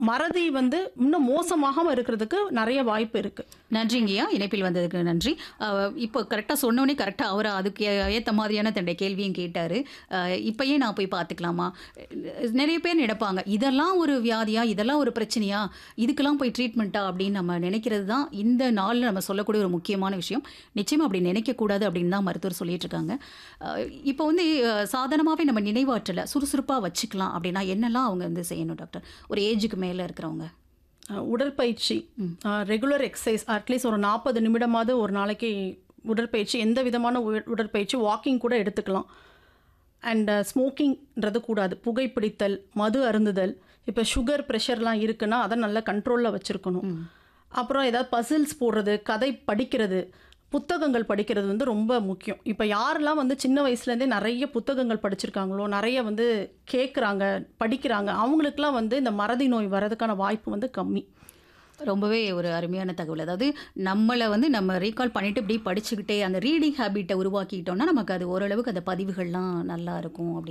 மறதி வந்து இன்னும் மோசமாகாம இருக்கிறதுக்கு நிறைய வாய்ப்பு இருக்கு நன்றிங்கய்யா இணைப்பில் வந்ததுக்கு நன்றி அஹ், இப்போ கரெக்டாக சொன்னோன்னே கரெக்டாக அவர் அதுக்கு ஏற்ற மாதிரியான தன்னுடைய கேள்வியும் கேட்டார் இப்பயே நான் போய் பார்த்துக்கலாமா அஹ், நிறைய பேர் நினைப்பாங்க இதெல்லாம் ஒரு வியாதியா இதெல்லாம் ஒரு பிரச்சனையா இதுக்கெல்லாம் போய் ட்ரீட்மெண்ட்டா அப்படின்னு நம்ம நினைக்கிறது தான் இந்த நாளில் நம்ம சொல்லக்கூடிய ஒரு முக்கியமான விஷயம் நிச்சயமாக அப்படி நினைக்கக்கூடாது அப்படின்னு தான் மருத்துவர் சொல்லிட்டு இருக்காங்க அஹ், இப்போ வந்து சாதாரணமாகவே நம்ம நினைவாற்றலை சுறுசுறுப்பாக வச்சுக்கலாம் அப்படின்னா என்னெல்லாம் அவங்க வந்து செய்யணும் டாக்டர் ஒரு ஏஜுக்கு மேலே இருக்கிறவங்க அஹ் உடற்பயிற்சி ரெகுலர் எக்ஸசைஸ் அட்லீஸ்ட் ஒரு நாற்பது நிமிடமாவது ஒரு நாளைக்கு உடற்பயிற்சி எந்த விதமான உட- உடற்பயிற்சி வாக்கிங் கூட எடுத்துக்கலாம் அண்ட் ஸ்மோக்கிங்ன்றது கூடாது புகைப்பிடித்தல் மது அருந்துதல் இப்போ சுகர் ப்ரெஷர்லாம் இருக்குன்னா அதை நல்லா கண்ட்ரோலில் வச்சுருக்கணும் அப்புறம் ஏதாவது பசில்ஸ் போடுறது கதை படிக்கிறது புத்தகங்கள் படிக்கிறது வந்து ரொம்ப முக்கியம் இப்போ யாரெல்லாம் வந்து சின்ன வயசுலேருந்தே நிறைய புத்தகங்கள் படிச்சிருக்காங்களோ நிறைய வந்து கேட்குறாங்க படிக்கிறாங்க அவங்களுக்குலாம் வந்து இந்த மறதி நோய் வர்றதுக்கான வாய்ப்பு வந்து கம்மி ரொம்பவே ஒரு அருமையான தகவல் அதாவது நம்மளை வந்து நம்ம ரீகால் பண்ணிட்டு இப்படி படிச்சுக்கிட்டே அந்த ரீடிங் ஹேபிட்டை உருவாக்கிட்டோம்னா நமக்கு அது ஓரளவுக்கு அந்த பதிவுகள்லாம் நல்லா இருக்கும் அப்படின்னு